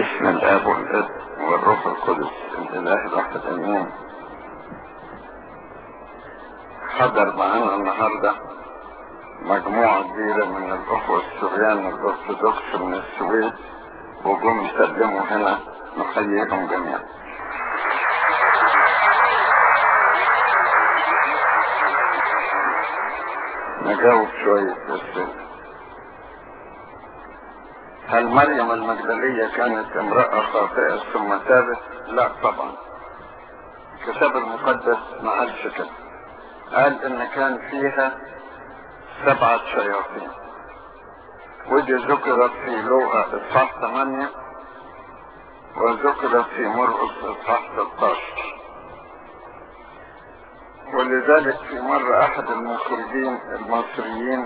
باسم الاب والابن والروح القدس الاله الواحد امين حضر معانا النهارده مجموعة كبيرة من الأخوة السوريان الأرثوذكس من السويد وجم يسلموا هنا نحييهم جميعا. نجاوب شوية بس هل مريم المجدلية كانت امرأة خاطئة ثم تابت؟ لا طبعا. الكتاب المقدس ما قالش كده. قال ان كان فيها سبعة شياطين ودي ذكرت في لوقا اصحاح 8 وذكرت في مرقس اصحاح 16 ولذلك في مرة احد المخرجين المصريين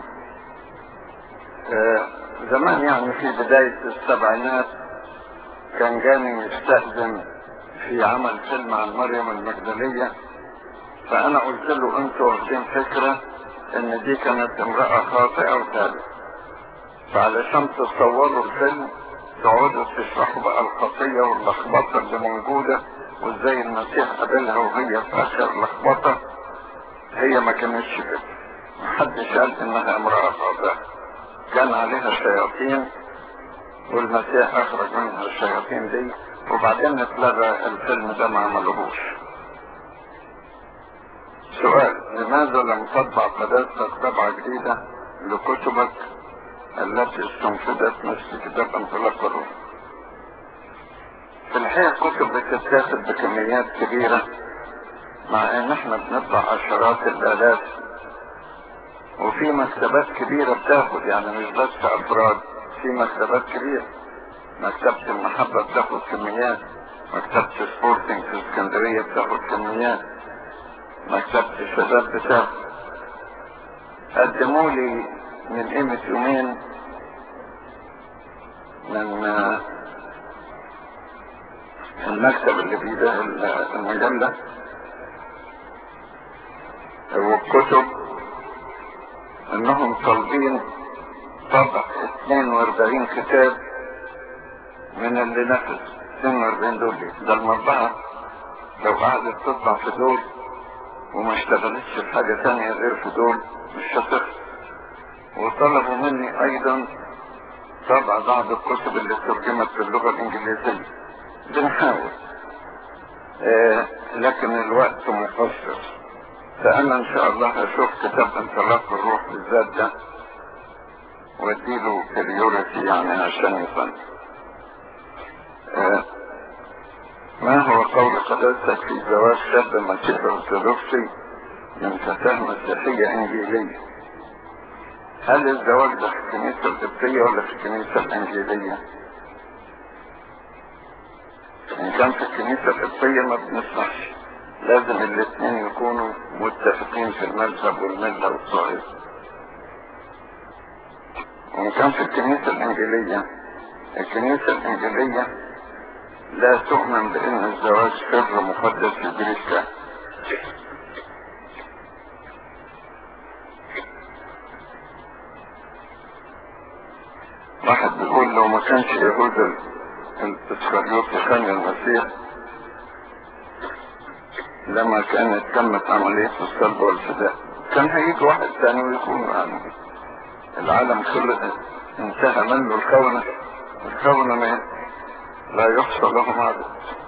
آه زمان يعني في بداية السبعينات كان جاني يستأذن في عمل فيلم عن مريم المجدلية فانا قلت له انتوا واخدين فكره ان دي كانت امرأة خاطئة وتابت فعلشان تصوروا الفيلم تقعدوا تشرحوا بقى الخطية واللخبطة اللي موجودة وازاي المسيح قابلها وهي في اخر لخبطة هي ما كانتش كده محدش قال انها امرأة خاطئة كان عليها شياطين والمسيح اخرج منها الشياطين دي وبعدين اتلغى الفيلم ده ما عملوهوش سؤال لماذا لم تطبع قداستك طبعة جديدة لكتبك التي استنفذت مثل كتاب انطلاق الروح في الحقيقة كتب بتتاخد بكميات كبيرة مع ان احنا بنطبع عشرات الالاف وفي مكتبات كبيرة بتاخد يعني مش بس افراد في مكتبات كبيرة مكتبة المحبة بتاخد كميات مكتبة سبورتنج في اسكندرية بتاخد كميات مكتبة الشباب بتاعه قدموا لي من قيمة يومين من المكتب اللي بيبيع المجلة والكتب انهم طالبين طبع 42 كتاب من اللي نفذ 42 دول ده المطبعة لو قعدت تطبع في دول وما اشتغلتش في حاجة تانية غير في دول مش هتخسر وطلبوا مني ايضا طبع بعض الكتب اللي ترجمت باللغة الانجليزية بنحاول آه لكن الوقت مقصر فانا ان شاء الله هشوف كتاب انطلاق الروح بالذات ده واديله بريورتي يعني عشان يصنع آه ما هو قول قداستك في زواج شاب مسيحي ارثوذكسي من فتاة مسيحية انجيلية هل الزواج ده في الكنيسة القبطية ولا في الكنيسة الانجيلية ان كان في الكنيسة القبطية ما بنسمحش لازم الاثنين يكونوا متفقين في المذهب والملة والصحيح وان كان في الكنيسة الانجيلية الكنيسة الانجيلية لا تؤمن بان الزواج سر مقدس يجري الكهف واحد بيقول لو ما كانش يهود الاسكريوط خان المسيح لما كانت تمت عملية الصلب والفداء كان هيجي واحد ثاني ويكون يعني العالم خلق انتهى منه الكون الكون ما لا يحصى لهم عدد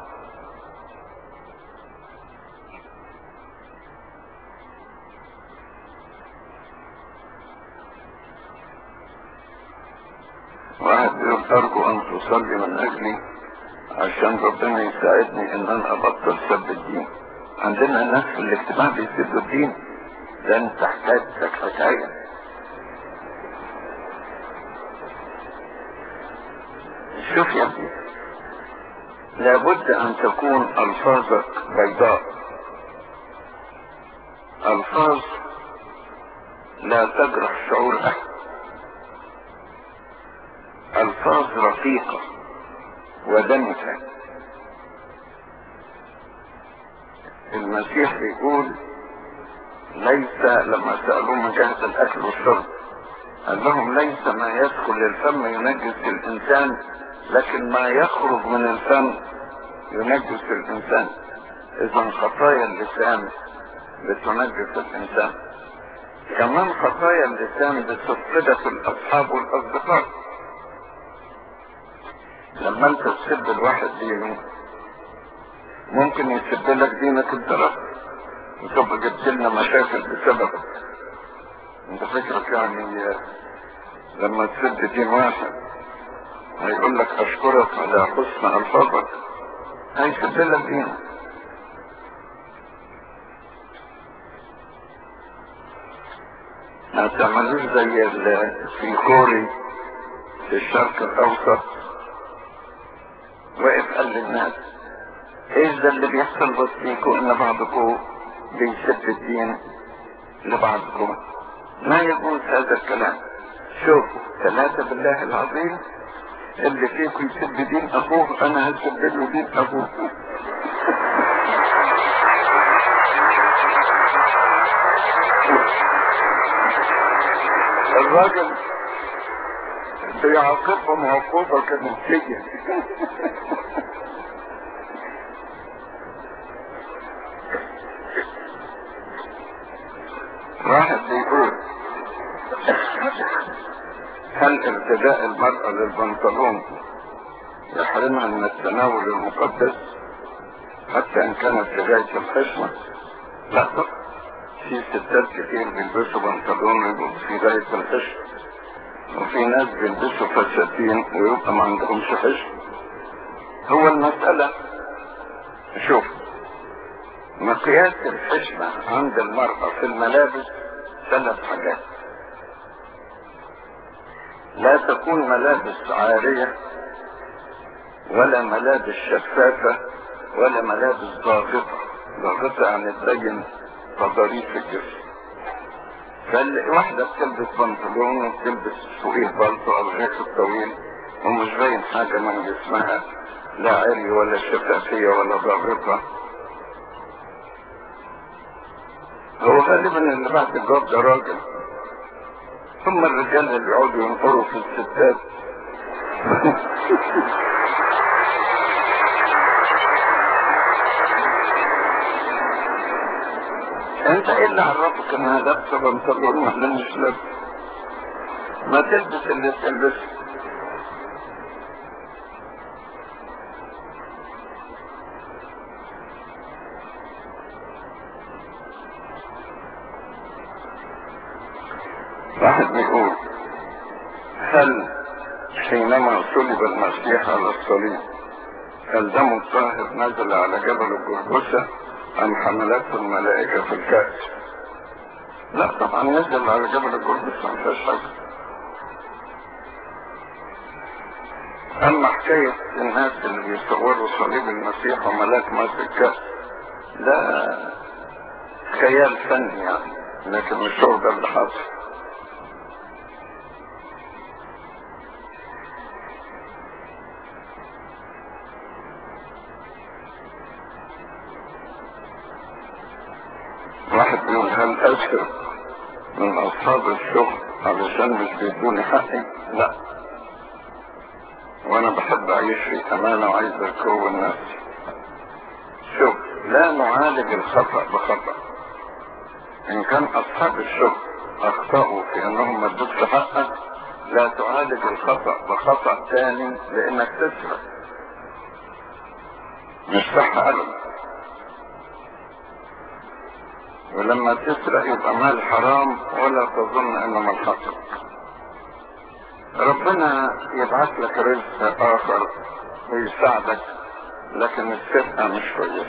واحد يقول ارجو ان تصلي من اجلي عشان ربنا يساعدني ان انا ابطل سب الدين عندنا ناس في الاجتماع بيسبوا الدين ده انت حكايتك حكايه شوف يا ابني لابد ان تكون الفاظك بيضاء الفاظ لا تجرح شعور احد الفاظ رقيقة ودمثة المسيح بيقول ليس لما سألوه من جهة الاكل والشرب قال لهم ليس ما يدخل الفم ينجس الانسان لكن ما يخرج من الفم ينجس الانسان اذا خطايا اللسان بتنجس الانسان كمان خطايا اللسان بتفقدك الاصحاب والاصدقاء لما انت تسب الواحد دينه ممكن يسب لك دينك انت رب وتبقى جبت لنا مشاكل بسببك انت فكرك يعني لما تسب دين واحد هيقول لك اشكرك على حسن الفاظك هيسب لك دينك ما تعملوش زي السيكوري في الشرق الاوسط وقف قال للناس ايه ده اللي بيحصل بسيكو ان بعضكم بيسب الدين لبعضكم ما يجوز هذا الكلام شوفوا ثلاثة بالله العظيم اللي فيكم يسب دين اخوه انا هسب له دين اخوه الراجل بيعاقبهم عقوبة كنسية واحد بيقول هل ارتداء المرأة للبنطلون يحرمها من التناول المقدس حتى ان كانت في غاية الحشمة لا طبعا في ستات كتير بيلبسوا بنطلون ويبقوا في غاية الحشمة وفي ناس بيلبسوا فساتين ويبقى ما عندهمش حشمة هو المسألة شوف مقياس الحشمة عند المرأة في الملابس ثلاث حاجات لا تكون ملابس عارية ولا ملابس شفافة ولا ملابس ضاغطة ضاغطة يعني تبين تضاريس الجسم فالواحدة بتلبس بنطلون وبتلبس فوقيه بلطو او جاكيت طويل ومش باين حاجة من جسمها لا عري ولا شفافية ولا ضاغطة هو غالبا اللي بعد الجواب ده راجل ثم الرجال اللي بيقعدوا ينقروا في الستات انت ايه اللي عرفك انها لابسه بنطلون ولا مش لابسه ما تلبس اللي تلبسه واحد بيقول هل حينما صلب المسيح على الصليب هل دم الطاهر نزل على جبل الجرجسة أم حملته الملائكة في الكأس؟ لا طبعا نزل على جبل الجرجسة ما فيهاش حاجة. أما حكاية الناس اللي بيصوروا صليب المسيح وملاك ماسك كأس ده خيال فني يعني لكن مش هو ده اللي حصل. واحد بيقول هل أسر من أصحاب الشغل علشان مش بيدوني حقي؟ لا وأنا بحب أعيش في أمانة وعايز أكون نفسي شوف لا نعالج الخطأ بخطأ إن كان أصحاب الشغل أخطأوا في أنهم ما ادوكش حقك لا تعالج الخطأ بخطأ تاني لأنك تسرق مش صح أبدا ولما تسرق يبقى مال حرام ولا تظن انه من حقك ربنا يبعث لك رزق اخر ويساعدك لكن السرقة مش كويسة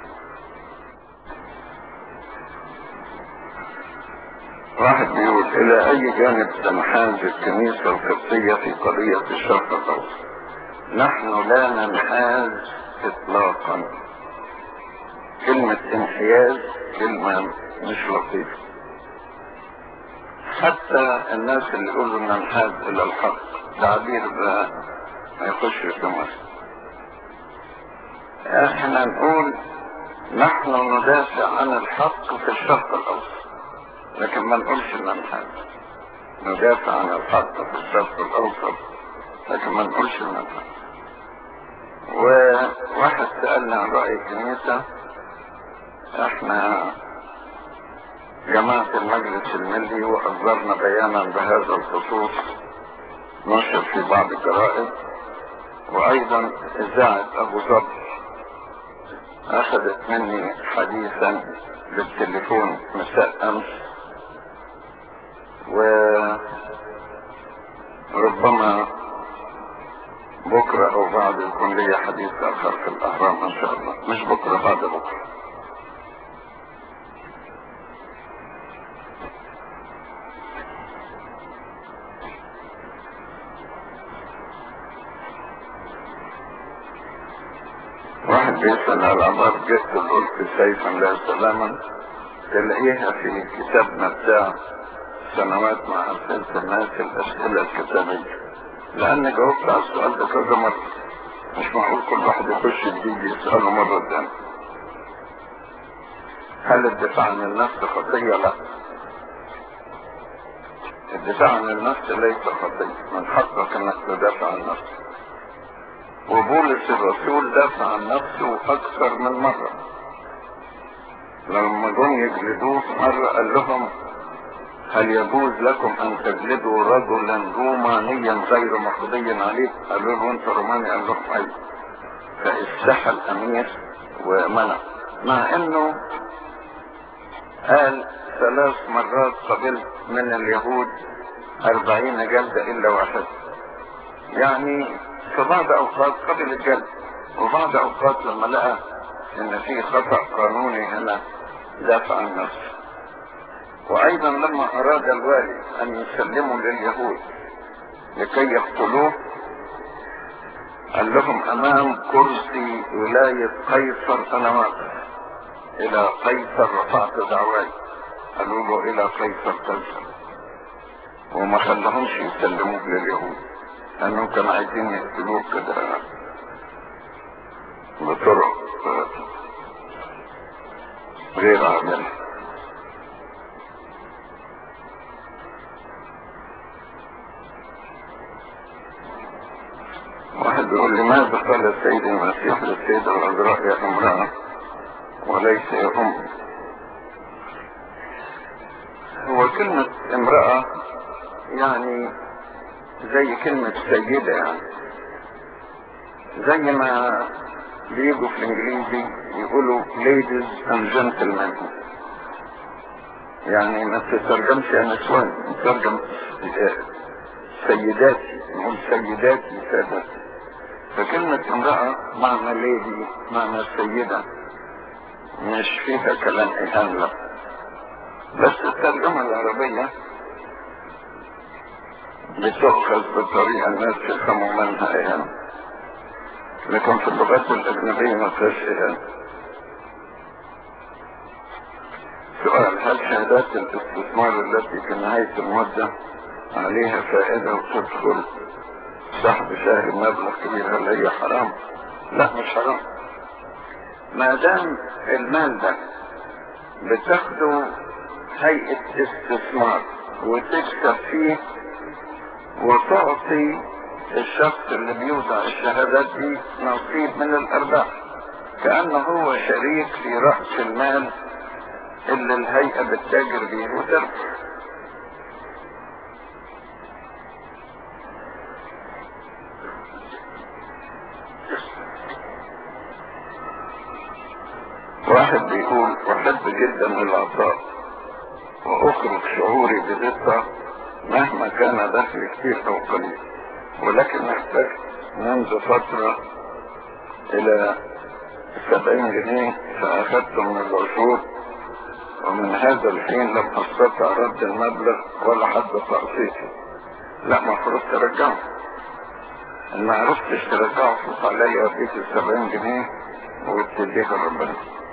واحد بيقول الى اي جانب تنحاز الكنيسة القبطية في قضية الشرق الاوسط نحن لا ننحاز اطلاقا كلمة انحياز كلمة مش لطيفة حتى الناس اللي يقولوا ننحاز الى الحق تعبير ده ما يخش في مصر احنا نقول نحن ندافع عن الحق في الشرق الاوسط لكن ما نقولش ننحاز ندافع عن الحق في الشرق الاوسط لكن ما نقولش ننحاز سألني عن رأي الكنيسة احنا جماعة المجلس الملي وأصدرنا بيانا بهذا الخصوص نشر في بعض الجرائد وأيضا إذاعة أبو ظبي أخذت مني حديثا بالتليفون مساء أمس وربما بكرة أو بعد يكون لي حديث آخر في الأهرام إن شاء الله مش بكرة بعد بكرة واحد بيسأل على عبارة جئت الألف سيفا لا سلاما تلاقيها في كتابنا بتاع سنوات مع أسئلة الناس الأسئلة الكتابية لأن جاوبت على السؤال ده كذا مرة مش معقول كل واحد يخش جديد يسأله مرة تانية هل الدفاع عن النفس خطية؟ لا الدفاع عن النفس ليس خطية من حقك انك تدافع عن نفسك وبولس الرسول دافع عن نفسه اكثر من مرة لما جم يجلدوه مرة قال لهم هل يجوز لكم ان تجلدوا رجلا رومانيا غير مقضي عليه قالوا له انت روماني قال لهم ايوه فاستحى الامير ومنع مع انه قال ثلاث مرات قبلت من اليهود أربعين جلدة إلا واحد يعني في بعض أوقات قبل الجلد وبعض أوقات لما لقى إن في خطأ قانوني هنا دافع عن نفسه وأيضا لما أراد الوالي أن يسلموا لليهود لكي يقتلوه قال لهم أمام كرسي ولاية قيصر أنا واقف إلى قيصر رفعت دعواي قالوا له إلى قيصر تنسل وما خلهمش يسلموه لليهود لأنهم كانوا عايزين يقتلوه كده بطرق غير عادلة واحد بيقول لماذا قال السيد المسيح للسيدة العذراء يا امرأة وليس يا أم هو كلمة امرأة يعني زي كلمة سيدة يعني زي ما بيجوا في الانجليزي يقولوا ladies and gentlemen يعني ما تترجمش يا نسوان تترجم سيداتي نقول سيداتي سادتي فكلمة امرأة معنى ليدي معنى سيدة مش فيها كلام إهان لا بس الترجمة العربية بتؤخذ بطريقة الناس يفهموا منها إهانة لكن في اللغات الأجنبية ما فيهاش إهانة سؤال هل شهادات الاستثمار التي في نهاية المدة عليها فائدة وتدخل سحب شهري مبلغ كبير هل هي حرام؟ لا مش حرام ما دام المال ده بتاخده هيئة استثمار وتكسب فيه وتعطي الشخص اللي بيوضع الشهادات دي نصيب من الارباح كأنه هو شريك في رأس المال اللي الهيئة بتتاجر بيه وتربح واحد بيقول احب جدا العطاء واخرج شعوري بدقة مهما كان دخلي كتير او قليل ولكن احتجت منذ فترة الى سبعين جنيه فاخذت من العشور ومن هذا الحين لم استطع رد المبلغ ولا حد تقسيطه لا مفروض ترجعه ان ما عرفتش ترجعه فوق عليا اديك السبعين جنيه وتديها ربنا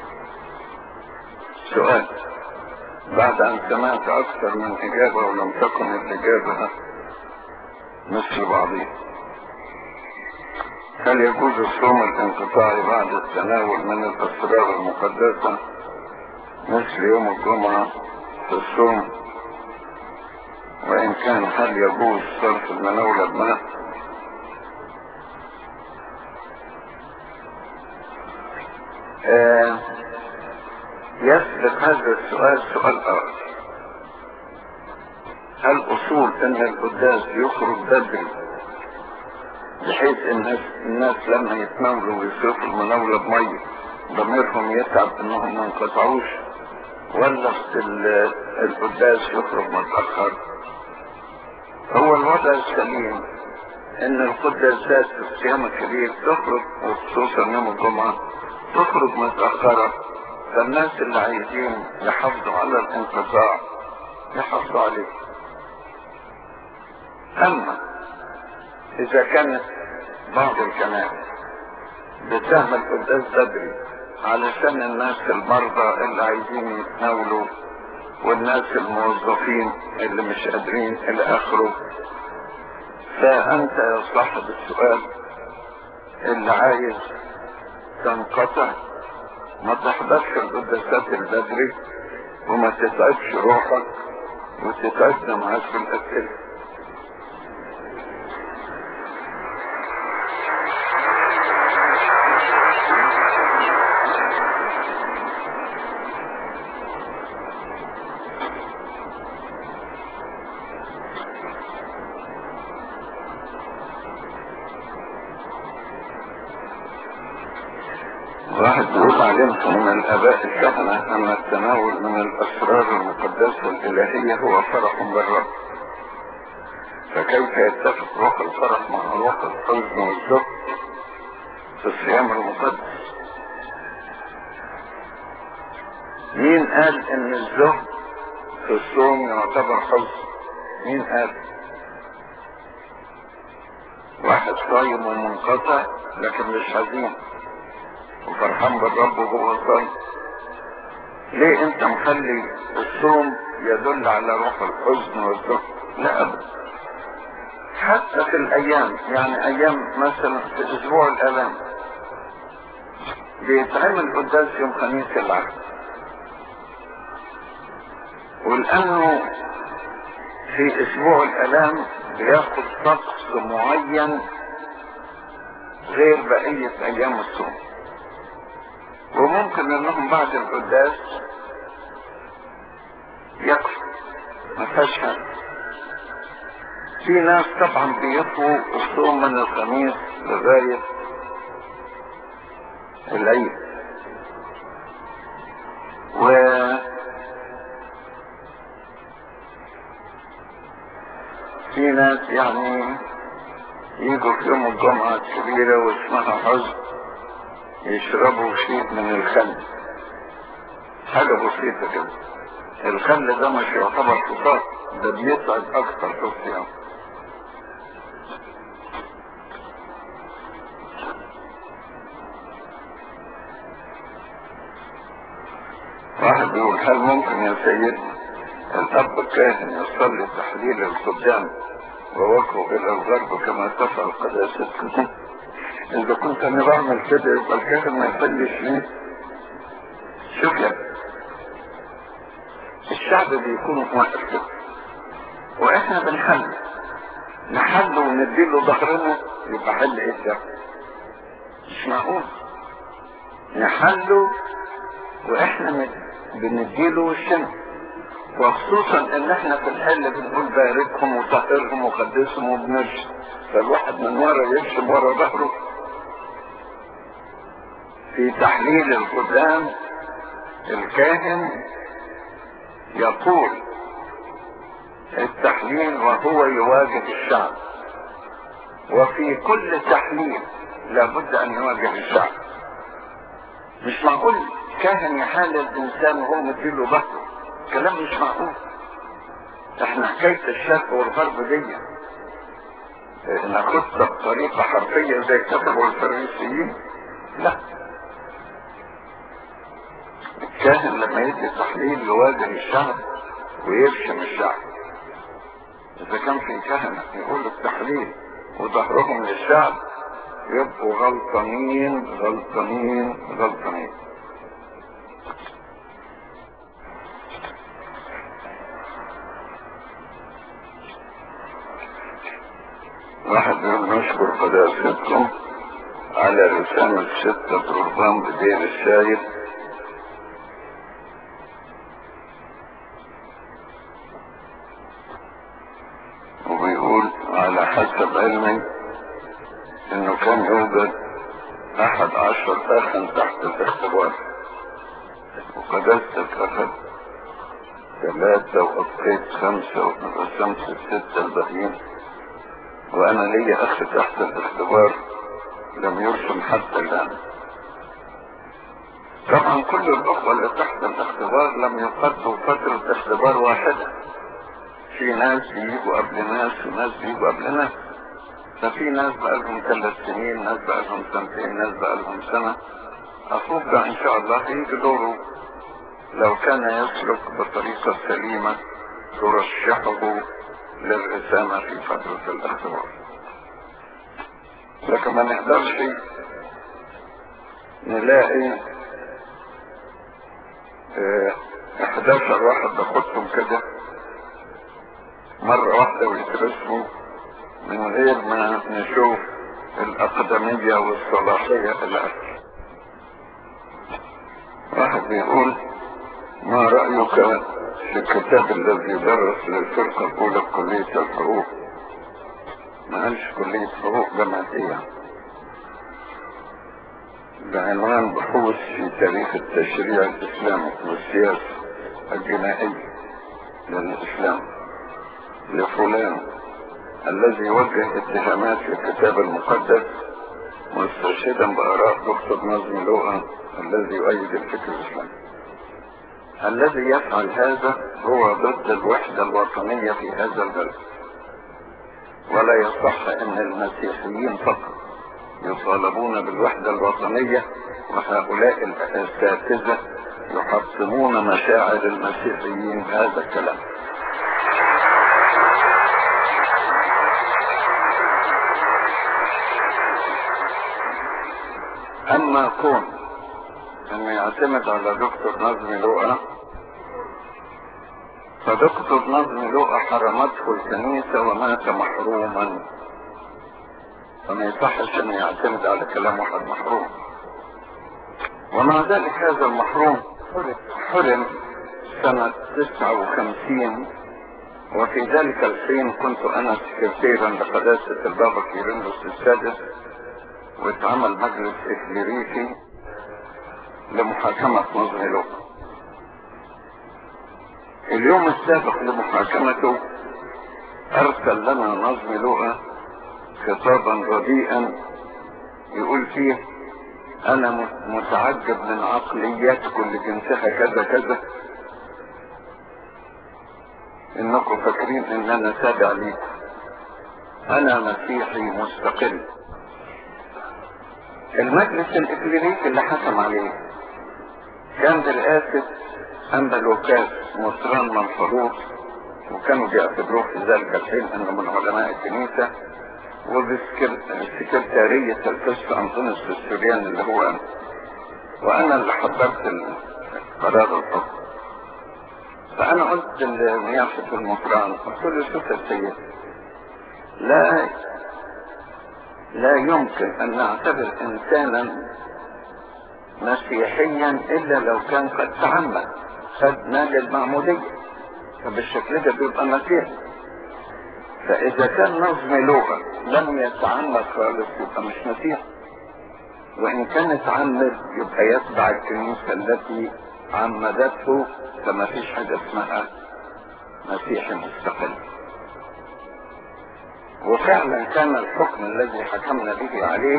سؤال بعد ان سمعت اكثر من اجابة ولم تكن الاجابة مثل بعضها هل يجوز الصوم الانقطاعي بعد التناول من الاسرار المقدسة مثل يوم الجمعة في الصوم وان كان هل يجوز صرف المناولة بماء آه يسبق هذا السؤال سؤال آخر هل أصول أن القداس يخرج بدري بحيث الناس الناس لما يتناولوا ويصرفوا المناولة بمية ضميرهم يتعب انهم ما انقطعوش ولا القداس يخرج متأخر هو الوضع السليم ان القداسات في الصيام الكبير تخرج وخصوصا يوم الجمعة تخرج متأخرة فالناس اللي عايزين يحافظوا على الانقطاع يحافظوا عليه اما اذا كانت بعض الكنائس بتعمل قداس بدري علشان الناس المرضى اللي عايزين يتناولوا والناس الموظفين اللي مش قادرين الى اخره فانت يا صاحب السؤال اللي عايز تنقطع ما تحضرش القداسات البدري وما تتعبش روحك وتتعبنا معاك في الاسئله واحد بيقول علمت من الاباء الكهنة ان التناول من الاسرار المقدسة الالهية هو فرح بالرب فكيف يتفق روح الفرح مع روح الحزن والزهد في الصيام المقدس مين قال ان الزهد في الصوم يعتبر حزن مين قال واحد صايم ومنقطع لكن مش حزين وفرحان بالرب وهو صايم ليه انت مخلي الصوم يدل على روح الحزن والزهد لا ابدا حتى في الايام يعني ايام مثلا في اسبوع الالام بيتعمل قداس يوم خميس العهد ولانه في اسبوع الالام بياخد طقس معين غير بقية ايام الصوم وممكن انهم بعد القداس يكفوا ما فيهاش حاجه في ناس طبعا بيطفوا الصوم من الخميس لغاية العيد و في ناس يعني يجوا في يوم الجمعة الكبيرة واسمها حزن يشربوا شيء من الخل حاجة بسيطة كده الخل ده مش يعتبر فطار ده بيسعد اكتر في الصيام واحد بيقول هل ممكن يا سيدنا الاب الكاهن يصلي تحليل الخدام ووجهه الى الغرب كما تفعل قداستكم اذا كنت انا بعمل كده يبقى الكاهن ما يصليش ليه شوف يا الشعب بيكون واقف كده واحنا بنحل نحل ونديله ظهرنا يبقى حل ايه ده مش معقول نحله واحنا بنديله وشنا وخصوصا ان احنا في الحل بنقول باركهم وطهرهم وقدسهم وبنرشم فالواحد من ورا يرشم ورا ظهره في تحليل القدام الكاهن يقول التحليل وهو يواجه الشعب وفي كل تحليل لابد ان يواجه الشعب مش معقول كاهن يحلل الانسان وهو مديله ظهره كلام مش معقول احنا حكاية الشرق والغرب دي ناخدها بطريقة حرفية زي كتبوا الفرنسيين لا الكاهن لما يدي تحليل يواجه الشعب ويرشم الشعب اذا كان في كهنة يقول التحليل وظهرهم للشعب يبقوا غلطانين غلطانين غلطانين واحد يقول نشكر قداستكم على رسالة ستة رهبان بدير السايد وبيقول على حسب علمي انه كان يوجد احد عشر اخا تحت الاختبار وقدست اخذ ثلاثة وابقيت خمسة وقسمت الستة الباقيين وانا لي اخ تحت الاختبار لم يرسم حتى الان طبعا كل الاخوة اللي تحت الاختبار لم يقضوا فترة اختبار واحدة في ناس بيجوا قبل ناس وناس بيجوا قبل ناس ففي ناس بقالهم ثلاث سنين ناس بقالهم سنتين ناس بقالهم سنة اخوك ده ان شاء الله هيجي دوره لو كان يسلك بطريقة سليمة ترشحه للرسامة في فترة الاختبار لكن ما نقدرش نلاقي اه 11 واحد باخدهم كده مرة واحدة ويترسموا من غير ما نشوف الأقدمية والصلاحية الأكل واحد بيقول ما رأيك في الكتاب الذي درس للفرقة الأولى في كلية الحقوق ما قالش كلية حقوق جامعية بعنوان بحوث في تاريخ التشريع الإسلامي والسياسة الجنائية للإسلام لفلان الذي وجه اتهامات في الكتاب المقدس مستشهدا بآراء دكتور نظم لوقا الذي يؤيد الفكر الإسلامي الذي يفعل هذا هو ضد الوحدة الوطنية في هذا البلد ولا يصح ان المسيحيين فقط يطالبون بالوحدة الوطنية وهؤلاء الاساتذة يحطمون مشاعر المسيحيين هذا الكلام اما كون انه يعتمد على دكتور نظم لوقا فدكتور نظم لوقا حرمته الكنيسة ومات محروما فما يصحش انه يعتمد على كلام واحد محروم ومع ذلك هذا المحروم حرم سنة 59 وفي ذلك الحين كنت انا سكرتيرا لقداسة البابا كيرلس السادس واتعمل مجلس اكليريكي لمحاكمة نظم لوقا اليوم السابق لمحاكمته ارسل لنا نظم لغة خطابا رديئا يقول فيه انا متعجب من عقلياتكم اللي جنسها كذا كذا انكم فاكرين ان انا تابع ليكم انا مسيحي مستقل المجلس الاكليريكي اللي حكم عليه كان برئاسة أنبا لوكاس مصران منصروف وكانوا بيعتبروه في ذلك الحين أنه من علماء الكنيسة وبسكرتارية القس أنطونيوس السوريان اللي هو أنا وأنا اللي حضرت قرار الحكم فأنا قلت لنيافة المصران قلت له شوف يا سيد لا لا يمكن أن نعتبر إنسانا مسيحيا إلا لو كان قد تعمد خد مال المعمودية فبالشكل ده بيبقى مسيحي فإذا كان نظم لغة لم يتعمد خالص يبقى مش مسيحي وإن كان اتعمد يبقى يتبع الكنيسة التي عمدته فما فيش حاجة اسمها مسيحي مستقل وفعلا كان الحكم الذي حكمنا به عليه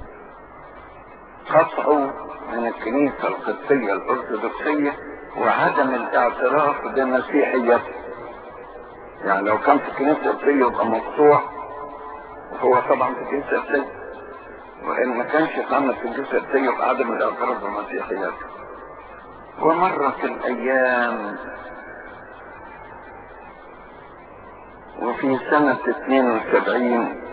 قطعه من الكنيسة القدسية الأرثوذكسية وعدم الاعتراف بمسيحيته يعني لو كان في الكنيسة القدسية يبقى مقطوع وهو طبعا في الكنيسة القدسية وإن ما كانش اتعمل في الكنيسة القدسية يبقى عدم الاعتراف بمسيحيته ومرت الأيام وفي سنة 72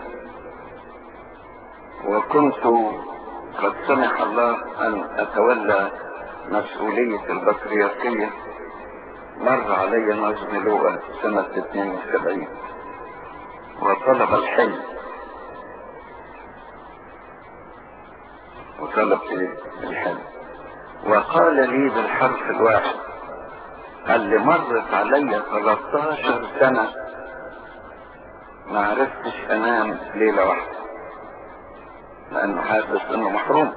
وكنت قد سمح الله أن أتولى مسؤولية البطريركية مر علي نظم لغة سنة 72 وطلب الحل وطلب ايه الحلم وقال لي بالحرف الواحد قال لي مرت علي 13 سنة ما عرفتش انام ليلة واحدة لانه حاسس انه محروم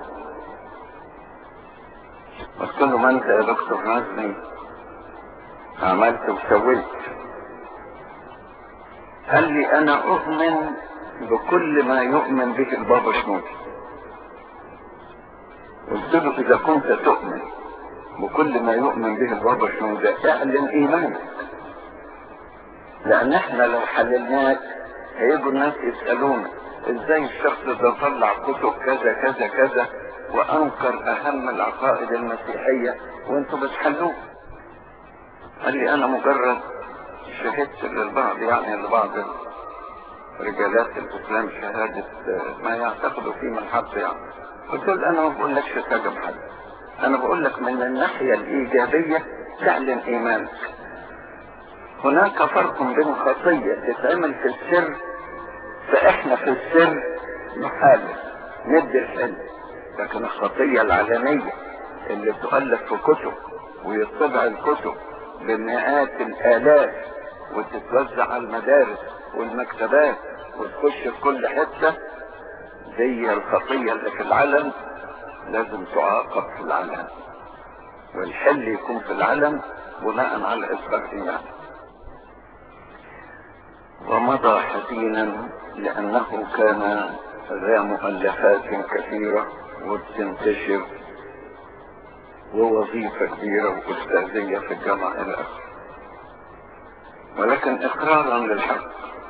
قلت له ما انت يا دكتور نازلي عملت وسويت قال لي انا اؤمن بكل ما يؤمن به البابا شنودي قلت له اذا كنت تؤمن بكل ما يؤمن به البابا شنودي اعلن ايمانك لان احنا لو حللناك هيجوا الناس يسألونا ازاي الشخص ده طلع كتب كذا كذا كذا وانكر اهم العقائد المسيحية وانتوا بتحلوه قال لي انا مجرد شهدت للبعض يعني لبعض رجالات الاسلام شهادة ما يعتقدوا فيه من حق يعني قلت له انا ما بقول لكش تهاجم حد انا بقول لك من الناحية الايجابية تعلن ايمانك هناك فرق بين خطية تتعمل في السر فاحنا في السر نحارب ندي الحل لكن الخطية العلنية اللي تؤلف في كتب ويطبع الكتب بمئات الالاف وتتوزع على المدارس والمكتبات وتخش في كل حتة دي الخطية اللي في العلن لازم تعاقب في العلن والحل يكون في العلن بناء على اثبات ايمان ومضى حزينا لانه كان ذا مؤلفات كثيرة وبتنتشر ووظيفة كبيرة وأستاذية في الجامعة إلى آخره ولكن إقرارا للحق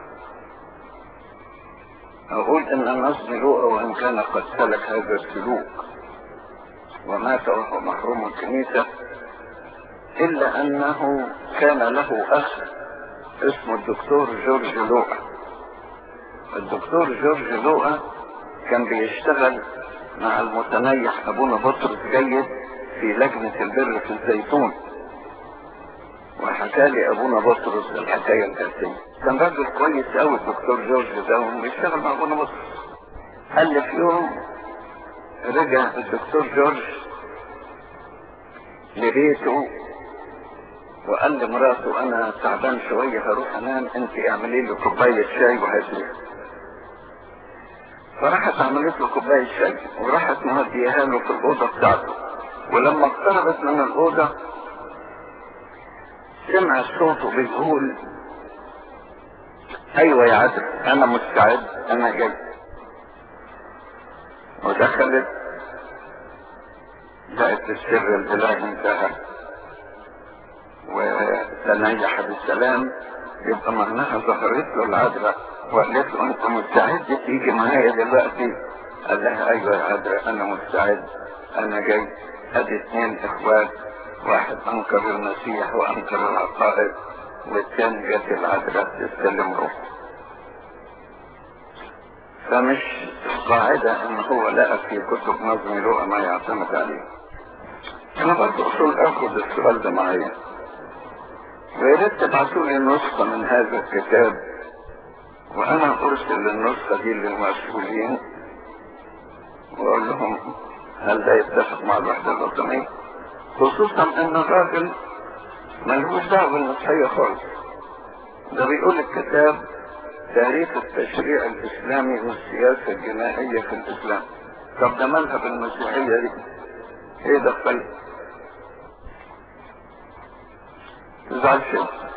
أقول أن النصب لوقا وإن كان قد سلك هذا السلوك ومات وهو محروم الكنيسة إلا أنه كان له أخ اسمه الدكتور جورج لوقا الدكتور جورج لوقا كان بيشتغل مع المتنيح أبونا بطرس جيد في لجنة البر في الزيتون وحكى لي ابونا بطرس الحكاية الكاسية كان راجل كويس قوي الدكتور جورج ده بيشتغل مع ابونا بطرس قال لي في يوم رجع الدكتور جورج لبيته وقال لمراته انا تعبان شوية هروح انام انت اعملي لي كوباية شاي وهاتي فراحت عملت له كوباية شاي وراحت مهديها له في الأوضة بتاعته ولما اقتربت من الأوضة سمع صوته بيقول ايوه يا عدل انا مستعد انا جاي ودخلت لقت السر الالهي انتهى وتنيح بالسلام يبقى معناها ظهرت له العذراء وقالت له انت مستعد تيجي معايا دلوقتي قال لها ايوه يا عذراء انا مستعد انا جاي ادي اثنين اخوات واحد انكر المسيح وانكر العقائد والثاني جت العذراء تستلم روحه فمش قاعدة ان هو لقى في كتب نظم لغة ما يعتمد عليه انا برضه اصول اخد السؤال ده معايا ويا ريت تبعتوا لي نسخة من هذا الكتاب وانا ارسل النسخة دي للمسؤولين واقول لهم هل ده يتفق مع الوحدة الوطنية خصوصا ان الراجل ملهوش دعوة بالمسيحية خالص ده بيقول الكتاب تاريخ التشريع الاسلامي والسياسة الجنائية في الاسلام طب ده مالها بالمسيحية دي ايه دخل تزعل شيء